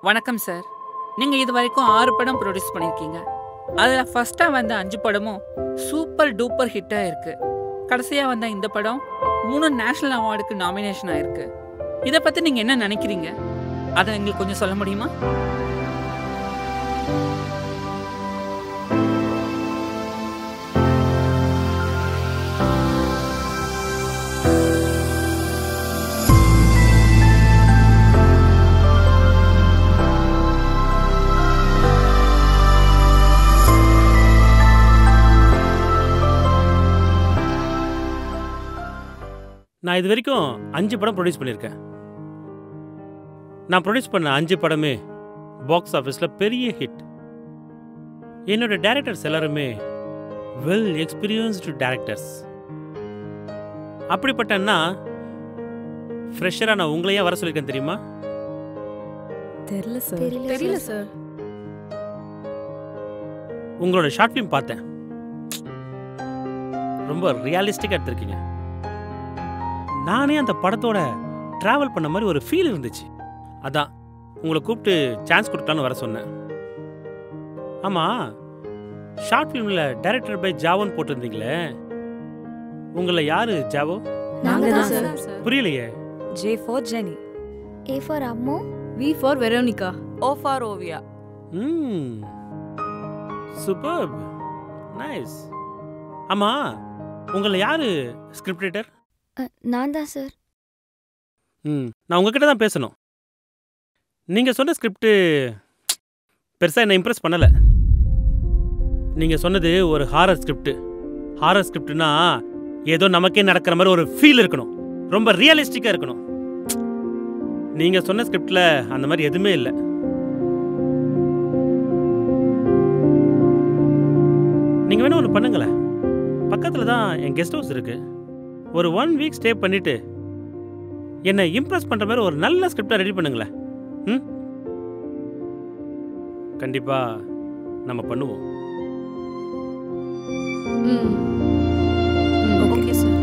வணக்கம் சார் நீங்க இது வரைக்கும் ஆறு படம் ப்ரொடியூஸ் பண்ணிருக்கீங்க அதுல ஃபர்ஸ்டா வந்த அஞ்சு படமும் சூப்பர் டூப்பர் ஹிட்டா இருக்கு கடைசியா வந்த இந்த படம் மூணு நேஷனல் அவார்டுக்கு நாமினேஷன் ஆயிருக்கு இதை பத்தி நீங்க என்ன நினைக்கிறீங்க அதை எங்களுக்கு கொஞ்சம் சொல்ல முடியுமா நான் இது வரைக்கும் அஞ்சு படம் ப்ரொடியூஸ் பண்ணியிருக்கேன் நான் ப்ரொடியூஸ் பண்ண அஞ்சு படமே பாக்ஸ் ஆஃபீஸில் பெரிய ஹிட் என்னோட டேரக்டர்ஸ் எல்லாருமே வெல் எக்ஸ்பீரியன்ஸ்டு டேரக்டர்ஸ் அப்படிப்பட்டன்னா ஃப்ரெஷராக நான் உங்களையே வர சொல்லியிருக்கேன் தெரியுமா தெரியல சார் தெரியல தெரியல சார். சார் உங்களோட ஷார்ட் ஃபிலிம் பார்த்தேன் ரொம்ப ரியலிஸ்டிக்காக எடுத்திருக்கீங்க நானே அந்த படத்தோட ட்ராவல் பண்ண மாதிரி ஒரு ஃபீல் இருந்துச்சு அதான் உங்களை கூப்பிட்டு சான்ஸ் கொடுக்கலான்னு வர சொன்னேன் ஆமாம் ஷார்ட் ஃபிலிமில் டைரக்டர் பை ஜாவோன்னு போட்டிருந்தீங்களே உங்களை யாரு ஜாவோ நாங்க நாங்க தான் தான் சார் புரியலையே J for Jenny A for Ammu V for Veronica O for Oviya hmm super nice ஆமாம் உங்களை யாரு ஸ்கிரிப்ட் ரைட்டர் அ, நான் தான் சார் ம் நான் உங்ககிட்ட தான் பேசணும் நீங்கள் சொன்ன ஸ்கிரிப்டு பெருசாக என்னை இம்ப்ரெஸ் பண்ணலை நீங்கள் சொன்னது ஒரு ஹாரர் ஸ்கிரிப்ட் ஹாரர் ஸ்கிரிப்ட்னா ஏதோ நமக்கே நடக்கிற மாதிரி ஒரு ஃபீல் இருக்கணும் ரொம்ப ரியலிஸ்டிக்காக இருக்கணும் நீங்கள் சொன்ன ஸ்கிரிப்டில் அந்த மாதிரி எதுவுமே இல்லை நீங்கள் வேணா ஒன்று பண்ணுங்களேன் பக்கத்தில் தான் என் கெஸ்ட் ஹவுஸ் இருக்கு ஒரு ஒன் வீக் ஸ்டே பண்ணிட்டு என்னை இம்ப்ரெஸ் பண்ணுற மாதிரி ஒரு நல்ல ஸ்கிரிப்டை ரெடி பண்ணுங்களேன் ம் கண்டிப்பாக நம்ம பண்ணுவோம் ம் ஓகே சார்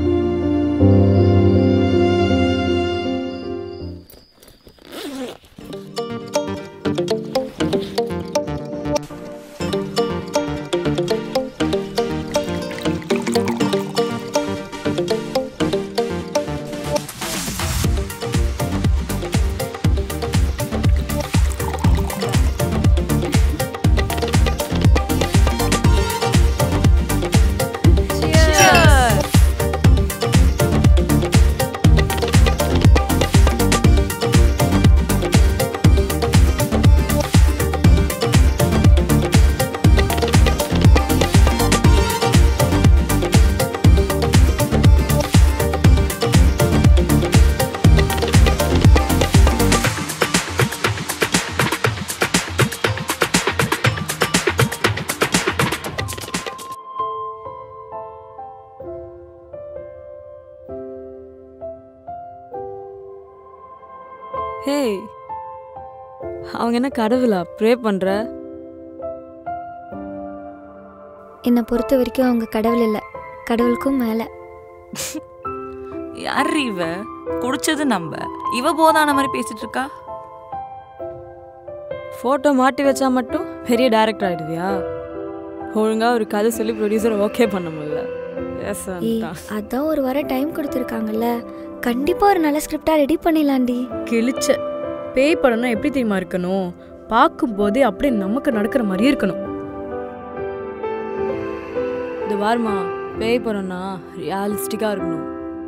ஹே அவங்க என்ன கடவுளா ப்ரே பண்ற என்னை பொறுத்த வரைக்கும் அவங்க கடவுள் இல்லை கடவுளுக்கும் மேலே யார் இவ குடிச்சது நம்ம இவ போதான மாதிரி பேசிட்டு இருக்கா ஃபோட்டோ மாட்டி வச்சா மட்டும் பெரிய டைரக்டர் ஆயிடுவியா ஒழுங்கா ஒரு கதை சொல்லி ப்ரொடியூசர் ஓகே பண்ண முடியல எஸ் ஏய் அதான் ஒரு வாரம் டைம் கொடுத்துருக்காங்கல்ல கண்டிப்பாக ஒரு நல்ல ஸ்கிரிப்டாக ரெடி பண்ணிடலாண்டி கிழிச்ச பேய் படம்னா எப்படி தெரியுமா இருக்கணும் பார்க்கும்போதே அப்படியே நமக்கு நடக்கிற மாதிரியே இருக்கணும் இது வாருமா பேய் படம்னா ரியாலிஸ்டிக்காக இருக்கணும்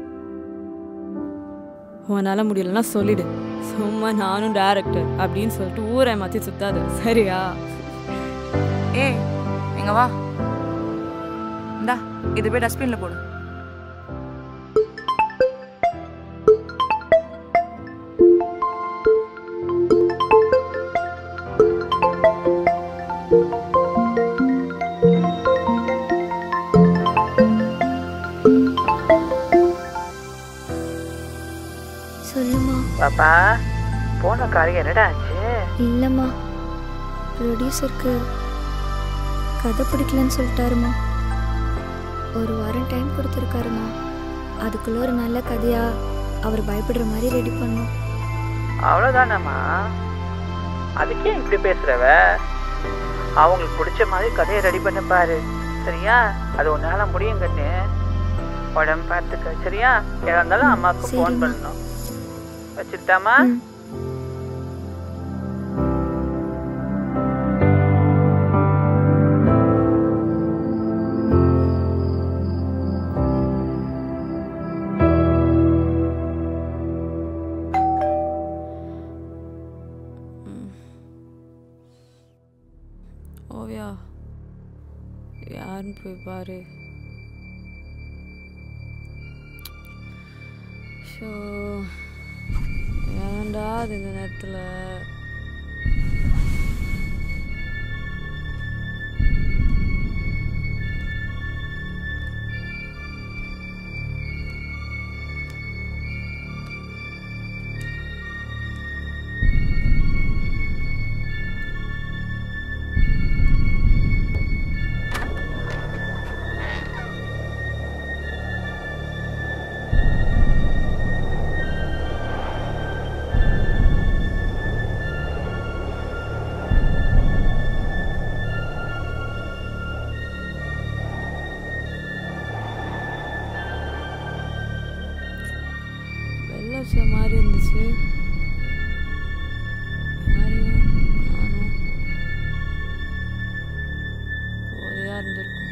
உன்னால முடியலன்னா சொல்லிடு சும்மா நானும் டேரக்டர் அப்படின்னு சொல்லிட்டு ஊரை மாற்றி சுத்தாது சரியா ஏய் எங்க வா இந்தா இது போய் டஸ்ட்பின்ல போடு சொல்லுமா பாப்பா போன காரியம் என்னடா ஆச்சு இல்லைம்மா ப்ரொடியூசருக்கு கதை பிடிக்கலன்னு சொல்லிட்டாருமா ஒரு வாரம் டைம் கொடுத்துருக்காருமா அதுக்குள்ள ஒரு நல்ல கதையாக அவர் பயப்படுற மாதிரி ரெடி பண்ணும் அவ்வளோதானம்மா அதுக்கே இப்படி பேசுறவ அவங்களுக்கு பிடிச்ச மாதிரி கதையை ரெடி பண்ண பாரு சரியா அது உன்னால முடியும் கண்ணு உடம்பு பார்த்துக்க சரியா எதா இருந்தாலும் அம்மாவுக்கு ஃபோன் சரிம்மா. பண்ணணும் வச்சுட்டாமா ம். ஓவியா யாருன்னு போய் பாரு ஷோ ஏன்டா அது இந்த நேரத்தில் வெள்ளை வச்ச மாதிரி இருந்துச்சு யாரையும் காணோம் போதையா இருந்திருக்கும்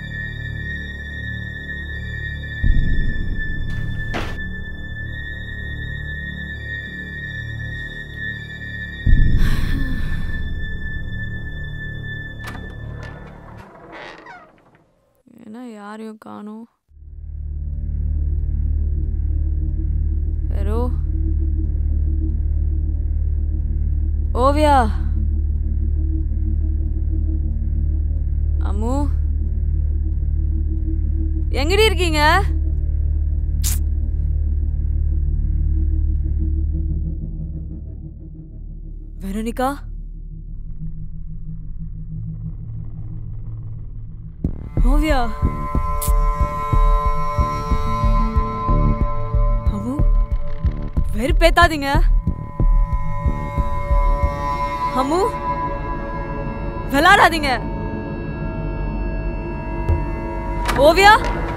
ஏன்னா யாரையும் காணோம் வெரோ ஓவியா அம்மு எங்கடி இருக்கீங்க வெரோனிகா ஓவியா அம்மு வெறுப்பேத்தாதீங்க அம்மு விளாடாதீங்க ஓவியா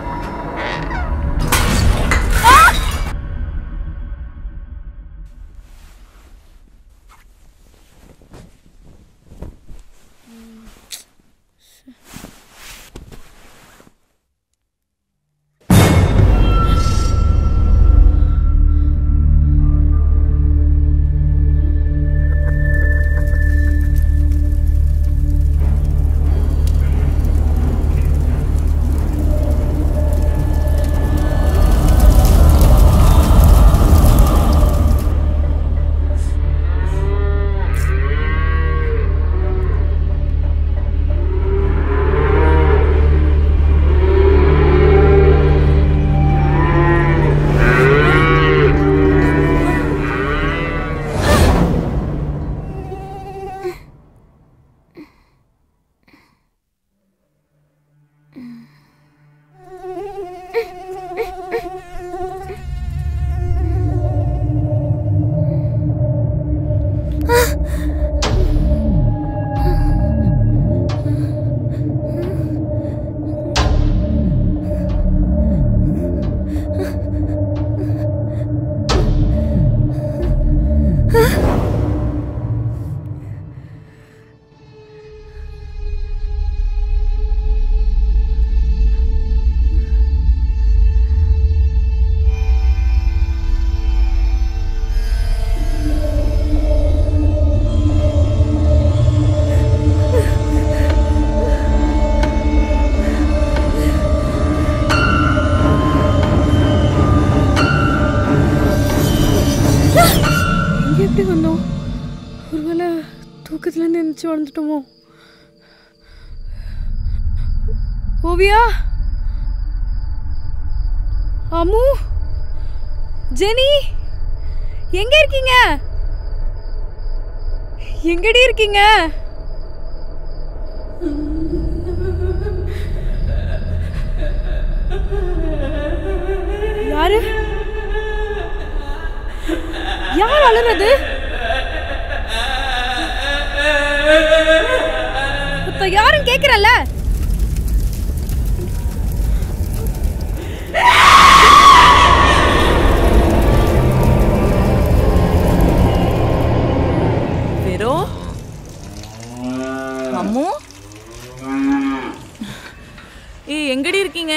இங்கே எப்படி வந்தோம் ஒருவேளை தூக்கத்துலேருந்து எழுந்துச்சு வந்துட்டோமோ ஓவியா அம்மு ஜெனி எங்க இருக்கீங்க எங்கடி இருக்கீங்க யாரு யார் அழுறது இப்ப யாரும் கேக்குறல்ல வெறும் அம்மு ஏய் எங்கடி இருக்கீங்க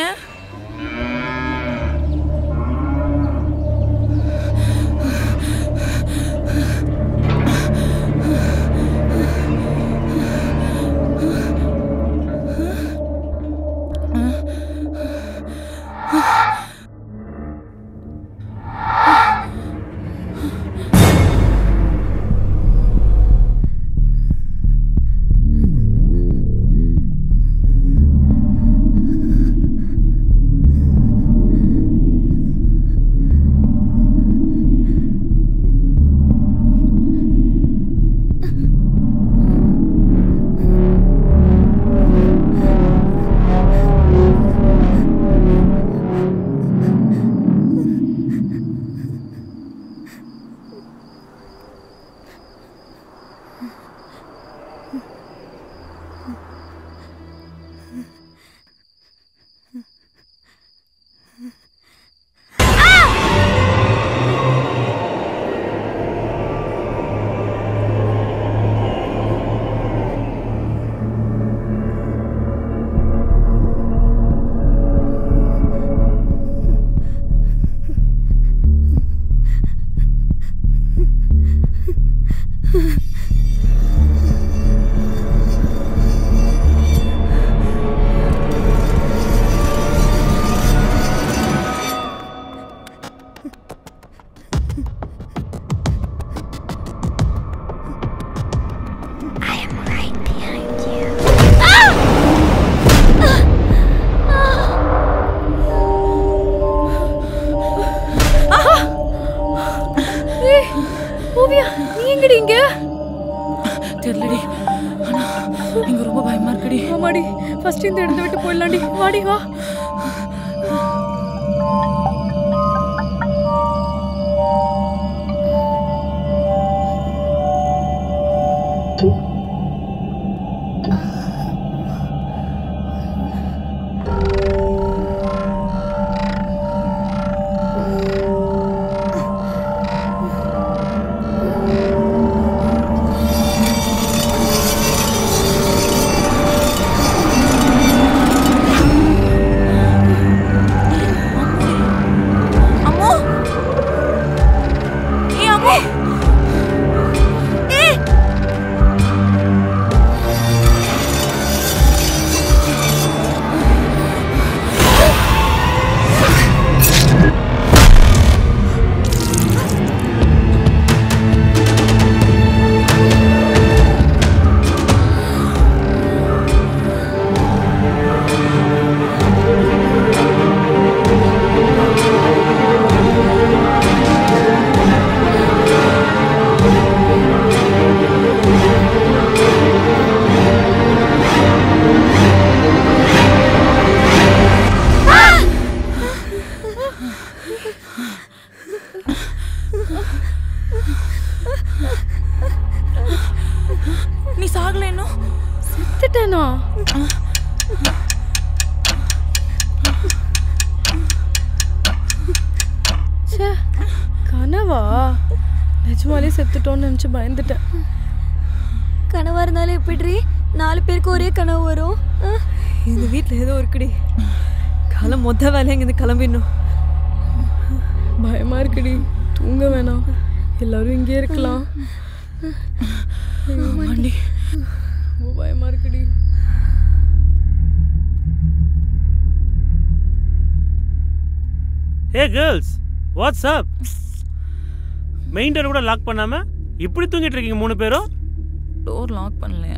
ஓவியா நீ எங்கடி இங்க தெரியலடி ஆனா இங்க ரொம்ப பயமா இருக்குடி ஆமாடி ஃபர்ஸ்ட் இந்த இடத்த விட்டு போயிடலாம்டி வாடி வா அம்மு ஏய் அம்மு ஏய் நீ சாகல இன்னும் செத்துட்டேனா ச்சே கனவா நிஜமாலே செத்துட்டோன்னு நினச்சி பயந்துட்டேன் கனவா இருந்தாலும் எப்படி நாலு பேருக்கு ஒரே கனவு வரும் ஆ? இந்த வீட்டில் ஏதோ இருக்குடி காலம் மொத்த வேலையை இங்கேருந்து கிளம்பிடணும் பயமா இருக்குடி தூங்க வேணாம் எல்லாரும் இங்கே இருக்கலாம் ஐயோ, ஆமாண்டி ரொம்ப பயமா இருக்குடி hey girls what's up main door கூட லாக் பண்ணாம இப்படி தூங்கிட்டு இருக்கீங்க மூணு பேரும் டோர் லாக் பண்ணலையா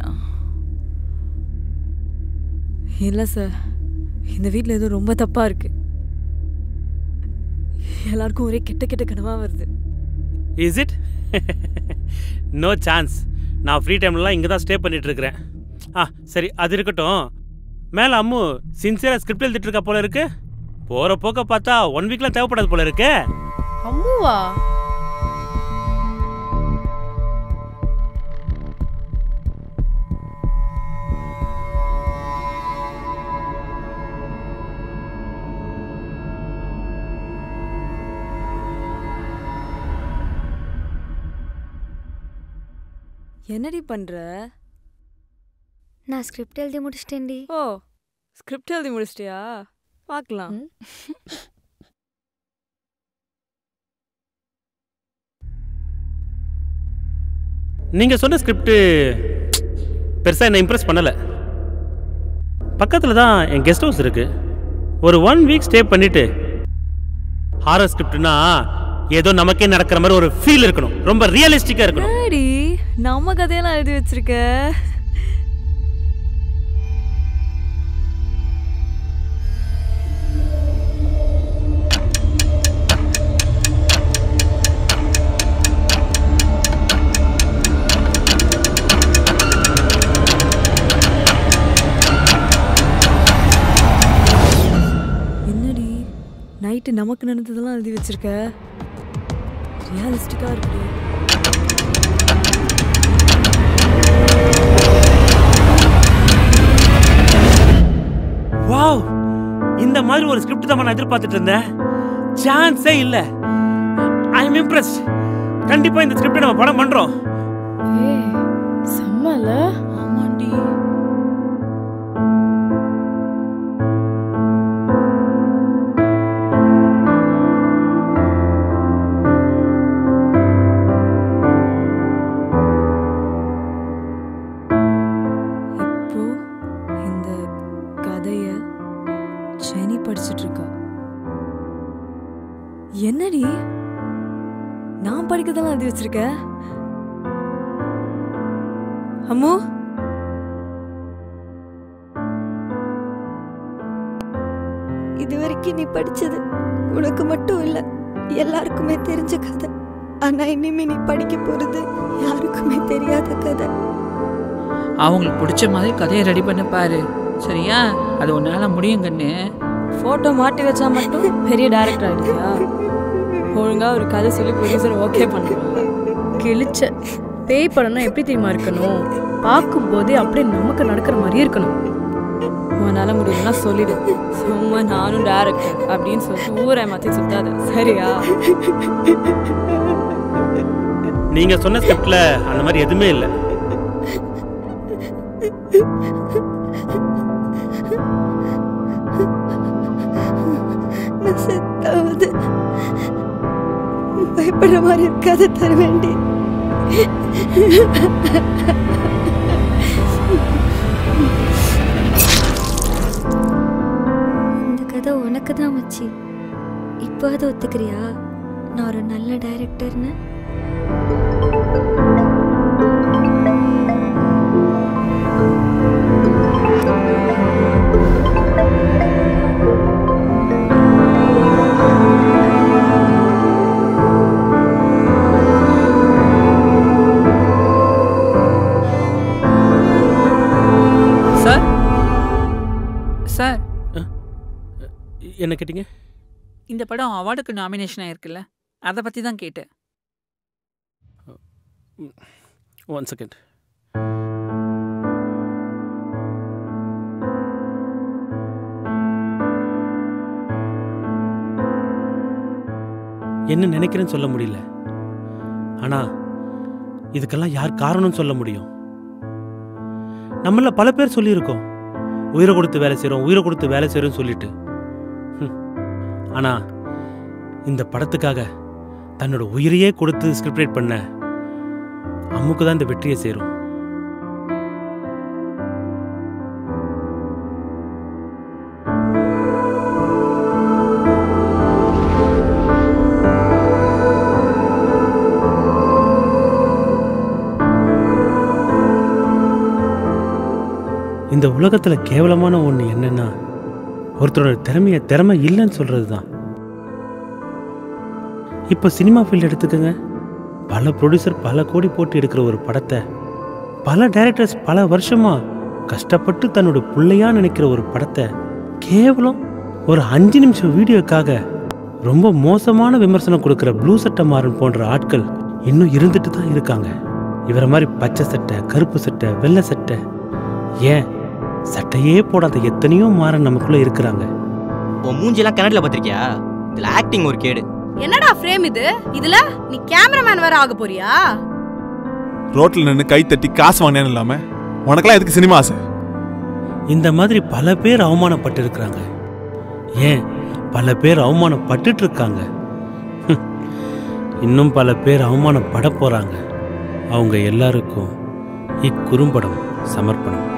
இல்லை சார் இந்த வீட்டில் ஏதோ ரொம்ப தப்பாக இருக்கு எல்லாருக்கும் ஒரே கெட்ட கெட்ட கனவாக வருது இஸ் இட் நோ சான்ஸ் நான் ஃப்ரீ டைம்லலாம் இங்கே தான் ஸ்டே பண்ணிட்டு இருக்கிறேன் ஆ சரி அது இருக்கட்டும் மேலே அம்மு சின்சியராக ஸ்கிரிப்ட் எழுதிட்டு இருக்கா போல இருக்கு போகிற போக்க பார்த்தா ஒன் வீக்லாம் தேவைப்படாது போல இருக்கே அம்முவா என்னடி பண்ற நான் ஸ்கிரிப்ட் எழுதி முடிச்சிட்டேன்டி ஓ ஸ்கிரிப்ட் எழுதி முடிச்சிட்டியா பார்க்கலாம் நீங்கள் சொன்ன ஸ்கிரிப்ட் பெருசாக என்னை இம்ப்ரெஸ் பண்ணலை பக்கத்தில் தான் என் கெஸ்ட் ஹவுஸ் இருக்குது ஒரு ஒன் வீக் ஸ்டே பண்ணிவிட்டு ஹாரர் ஸ்கிரிப்ட்னா ஏதோ நமக்கே நடக்கிற மாதிரி ஒரு ஃபீல் இருக்கணும் ரொம்ப ரியலிஸ்டிக்காக இருக்கணும் என்னடி நம்ம கதையெல்லாம் எழுதி வச்சிருக்க என்னடி நைட்டு நமக்கு நடந்ததெல்லாம் எழுதி வச்சிருக்க ரியாலிஸ்டிக்கா இருக்கு வாவ் இந்த மாதிரி ஒரு ஸ்கிரிப்ட் தான் நான் எதிர்பார்த்துட்டு இருந்தேன் சான்ஸே இல்லை ஐ எம் இம்ப்ரெஸ்ட் கண்டிப்பாக இந்த ஸ்கிரிப்டை நம்ம படம் பண்ணுறோம் ஏய் செம்மல ஆமாண்டி இப்போ இந்த கதைய ஜெனி படிச்சிட்டு இருக்கா என்னடி நான் படிக்கிறதெல்லாம் எழுதி வச்சிருக்க அம்மு இது வரைக்கும் நீ படிச்சது உனக்கு மட்டும் இல்ல எல்லாருக்குமே தெரிஞ்ச கதை ஆனா இனிமே நீ படிக்க போறது யாருக்குமே தெரியாத கதை அவங்களுக்கு பிடிச்ச மாதிரி கதையை ரெடி பண்ண பாரு சரியா அது உன்னால முடியும் கண்ணு போட்டோ மாட்டி வச்சா மட்டும் பெரிய டைரக்டர் ஆயிடுவியா ஒழுங்கா ஒரு கதை சொல்லி ப்ரொடியூசர் ஓகே பண்ணுவாங்க கிழிச்ச பேய் படம்னா எப்படி தெரியுமா இருக்கணும் பார்க்கும்போதே அப்படியே நமக்கு நடக்கிற மாதிரியே இருக்கணும் உன்னால முடியும்னா சொல்லிடு சும்மா நானும் டேரக்டர் அப்படின்னு சொல்லிட்டு ஊரை மாத்தி சுத்தாத சரியா நீங்கள் சொன்ன ஸ்கிரிப்டில் அந்த மாதிரி எதுவுமே இல்லை நான் செத்தாவது பயப்படுற மாதிரி இருக்காத தர வேண்டி இந்த கதை உனக்கு தான் மச்சி இப்போ அதை ஒத்துக்கிறியா நான் ஒரு நல்ல டைரக்டர்னு சார் சார் என்ன கேட்டீங்க இந்த படம் அவார்டுக்கு நாமினேஷன் ஆயிருக்குல்ல அதை பற்றி தான் கேட்டேன் ஒன் செகண்ட் என்ன நினைக்கிறேன்னு சொல்ல முடியல ஆனா இதுக்கெல்லாம் யார் காரணம்னு சொல்ல முடியும் நம்மள பல பேர் சொல்லியிருக்கோம் உயிரை கொடுத்து வேலை செய்கிறோம் உயிரை கொடுத்து வேலை செய்கிறோம்னு சொல்லிட்டு ஹம். ஆனா இந்த படத்துக்காக தன்னோட உயிரையே கொடுத்து ஸ்கிரிப்ட் ரைட் பண்ண அம்முக்கு தான் இந்த வெற்றியை சேரும் இந்த உலகத்துல கேவலமான ஒண்ணு என்னன்னா ஒருத்தரோட திறமைய திறமை இல்லைன்னு சொல்றது தான் இப்போ சினிமா ஃபீல்டு எடுத்துக்கோங்க பல ப்ரொடியூசர் பல கோடி போட்டு எடுக்கிற ஒரு படத்தை பல டைரக்டர்ஸ் பல வருஷமா கஷ்டப்பட்டு தன்னோட பிள்ளையா நினைக்கிற ஒரு படத்தை கேவலம் ஒரு அஞ்சு நிமிஷம் வீடியோக்காக ரொம்ப மோசமான விமர்சனம் கொடுக்குற ப்ளூ சட்டை மாறன் போன்ற ஆட்கள் இன்னும் இருந்துட்டு தான் இருக்காங்க இவரை மாதிரி பச்சை சட்டை கருப்பு சட்டை வெள்ளை சட்டை ஏன் சட்டையே போடாத எத்தனையோ மாறன் நமக்குள்ள இருக்கிறாங்க உன் மூஞ்சிலாம் கன்னடில் பார்த்திருக்கியா இதில் ஆக்டிங் ஒரு கேடு என்னடா ஃப்ரேம் இது இதுல நீ கேமராமேன் வேற ஆக போறியா ரோட்ல நின்று கை தட்டி காசு வாங்கினேன்னு இல்லாம உனக்கெல்லாம் எதுக்கு சினிமா ஆசை இந்த மாதிரி பல பேர் அவமானப்பட்டு இருக்கிறாங்க ஏன் பல பேர் அவமானப்பட்டுட்டு இருக்காங்க ஹம். இன்னும் பல பேர் அவமானப்பட போறாங்க அவங்க எல்லாருக்கும் இக்குறும்படம் சமர்ப்பணம்